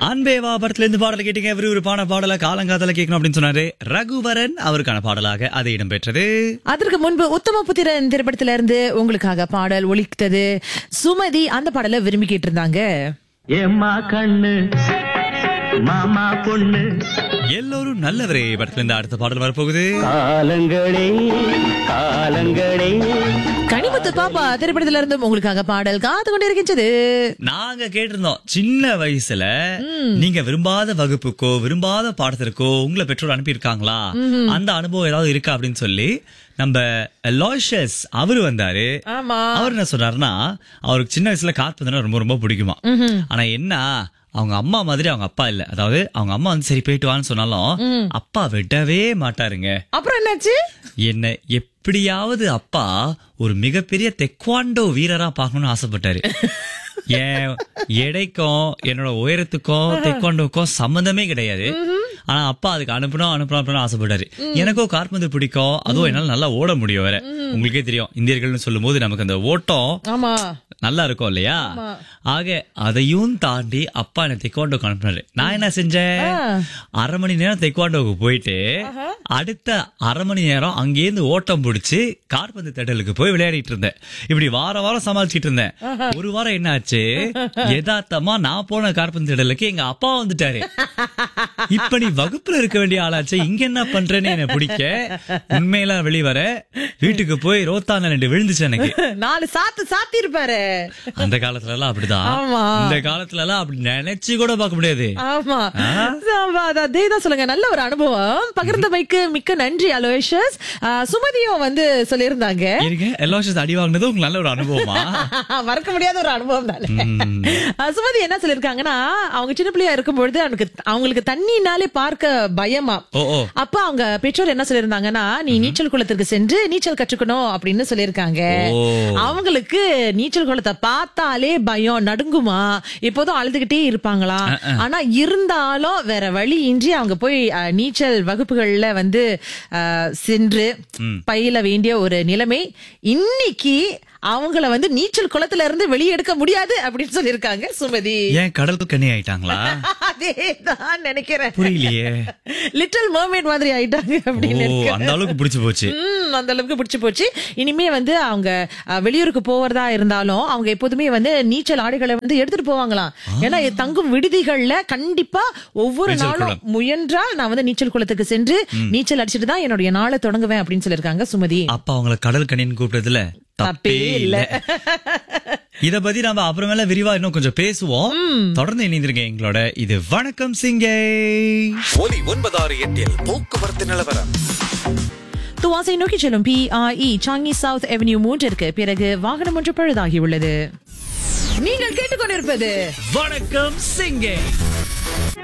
அன்பேவா படத்துல இருந்து பாடல் கேட்டீங்க விறுவிறுப்பான பாடல காலங்காதல கேட்கணும் அப்படின்னு சொன்னாரு ரகுவரன் அவருக்கான பாடலாக அது இடம்பெற்றது அதற்கு முன்பு உத்தம புத்திரன் திரைப்படத்துல இருந்து உங்களுக்காக பாடல் ஒலித்தது சுமதி அந்த பாடலை விரும்பி கேட்டிருந்தாங்க ஏம்மா கண்ணு மாமா பொண்ணு எல்லோரும் நல்லவரே படத்துல இருந்து அடுத்த பாடல் வரப்போகுது காலங்களே காலங்களே கனிமுத்து பாப்பா திரைப்படத்துல இருந்து உங்களுக்காக பாடல் காத்து கொண்டு இருக்கின்றது நாங்க கேட்டிருந்தோம் சின்ன வயசுல நீங்க விரும்பாத வகுப்புக்கோ விரும்பாத பாடத்திற்கோ உங்களை பெற்றோர் அனுப்பியிருக்காங்களா அந்த அனுபவம் ஏதாவது இருக்கா அப்படின்னு சொல்லி நம்ம லாஷஸ் அவரு வந்தாரு ஆமா அவர் என்ன சொன்னாருன்னா அவருக்கு சின்ன வயசுல காற்பதுனா ரொம்ப ரொம்ப பிடிக்குமா ஆனா என்ன அவங்க அம்மா மாதிரி அவங்க அப்பா இல்ல அதாவது அவங்க அம்மா வந்து சரி போயிட்டு வான்னு சொன்னாலும் அப்பா விடவே மாட்டாருங்க அப்புறம் என்னாச்சு என்ன எப்படியாவது அப்பா ஒரு மிகப்பெரிய தெக்வாண்டோ வீரரா பார்க்கணும்னு ஆசைப்பட்டாரு என் எடைக்கும் என்னோட உயரத்துக்கும் தெக்வாண்டோக்கும் சம்மந்தமே கிடையாது ஆனா அப்பா அதுக்கு அனுப்பணும் அனுப்பணும் அனுப்பணும் ஆசைப்பட்டாரு எனக்கும் காற்பந்து பிடிக்கும் அதுவும் என்னால நல்லா ஓட முடியும் வேற உங்களுக்கே தெரியும் இந்தியர்கள்னு சொல்லும் போது நமக்கு அந்த ஓட்டம் ஆமா நல்லா இருக்கும் இல்லையா ஆக அதையும் தாண்டி அப்பா என்ன தெக்குவாண்டோக்கு அனுப்புனாரு நான் என்ன செஞ்சேன் அரை மணி நேரம் தெக்குவாண்டோக்கு போயிட்டு அடுத்த அரை மணி நேரம் அங்கேருந்து ஓட்டம் பிடிச்சு கார்பந்து தட்டலுக்கு போய் விளையாடிட்டு இருந்தேன் இப்படி வார வாரம் சமாளிச்சிட்டு இருந்தேன் ஒரு வாரம் என்ன ஆச்சு யதார்த்தமா நான் போன கார்பந்து திடலுக்கு எங்க அப்பா வந்துட்டாரு இப்ப நீ வகுப்புல இருக்க வேண்டிய ஆளாச்சு இங்க என்ன பண்றேன்னு என்ன பிடிக்க உண்மையெல்லாம் வெளிவர வீட்டுக்கு போய் ரோத்தான ரெண்டு விழுந்துச்சு எனக்கு நாலு சாத்து சாத்தி இருப்பாரு அந்த காலத்துல எல்லாம் அப்படிதான் ஆமா. இந்த காலத்துல எல்லாம் அப்படி நினைச்சு கூட பார்க்க முடியாது ஆமா ஆமா, அது அதேதான் சொல்லுங்க நல்ல ஒரு அனுபவம் பகிர்ந்தமைக்கு மிக்க நன்றி அலோயஷஸ் சுமதியும் வந்து சொல்லியிருந்தாங்க இருங்க எல்லோஷஸ் அடி வாங்கினது உங்களுக்கு நல்ல ஒரு அனுபவமா மறக்க முடியாத ஒரு அனுபவம் தானே ம். அஹ் சுமதி என்ன சொல்லிருக்காங்கன்னா அவங்க சின்ன பிள்ளையா இருக்கும்பொழுது அவனுக்கு அவங்களுக்கு தண்ணினாலே பார்க்க பயமா ஓ ஓ அப்ப அவங்க பெற்றோர் என்ன சொல்லிருந்தாங்கன்னா நீ நீச்சல் குளத்திற்கு சென்று நீச்சல் கற்றுக்கணும் அப்படின்னு சொல்லிருக்காங்க ஓ. அவங்களுக்கு நீச்சல் குளத்தை பார்த்தாலே பயம் நடுங்குமா எப்போதும் அழுதுகிட்டே இருப்பாங்களா ஆனா இருந்தாலும் வேற வழி இன்றி அவங்க போய் அஹ், நீச்சல் வகுப்புகள்ல வந்து அஹ், சென்று பயில வேண்டிய ஒரு நிலைமை இன்னைக்கு அவங்கள வந்து நீச்சல் குளத்துல இருந்து வெளியே எடுக்க முடியாது அப்படின்னு சொல்லிருக்காங்க சுமதி ஏன் கடலுக்கு கண்ணி ஆயிட்டாங்களா அதேதான் நினைக்கிறேன் புரியலையே லிட்டில் மர்மேட் மாதிரி ஆயிட்டாங்க ஓ அப்படின்னு இருக்கு. அந்த அளவுக்கு பிடிச்சு போச்சு ம், அந்த அளவுக்கு பிடிச்சு போச்சு இனிமே வந்து அவங்க அஹ், வெளியூருக்கு போவதா இருந்தாலும் அவங்க எப்போதுமே வந்து நீச்சல் ஆடைகளை வந்து எடுத்துட்டு போவாங்களாம் ஏன்னா இது தங்கும் விடுதிகள்ல கண்டிப்பா ஒவ்வொரு நீச்சல் நாளும் குளம். முயன்றால் நான் வந்து நீச்சல் குளத்துக்கு சென்று நீச்சல் அடிச்சிட்டு தான் என்னுடைய நாளை தொடங்குவேன் அப்படின்னு சொல்லிருக்காங்க சுமதி அப்ப அவங்கள கடல் கண்ணின்னு கூப்பிட்டதுல தப்பே இல்ல இத பத்தி நம்ம அப்புறமேல விரிவா இன்னும் கொஞ்சம் பேசுவோம் தொடர்ந்து இணைந்திருங்க எங்களோட இது வணக்கம் சிங்கை ஒலி ஒன்பதாறு எட்டில் போக்குவரத்து நிலவரம் துவாசை நோக்கி செல்லும் P E Changi south avenue மூன்றிற்கு பிறகு வாகனம் ஒன்று பழுதாகி உள்ளது நீங்கள் கேட்டுக்கொண்டிருப்பது வணக்கம் சிங்கை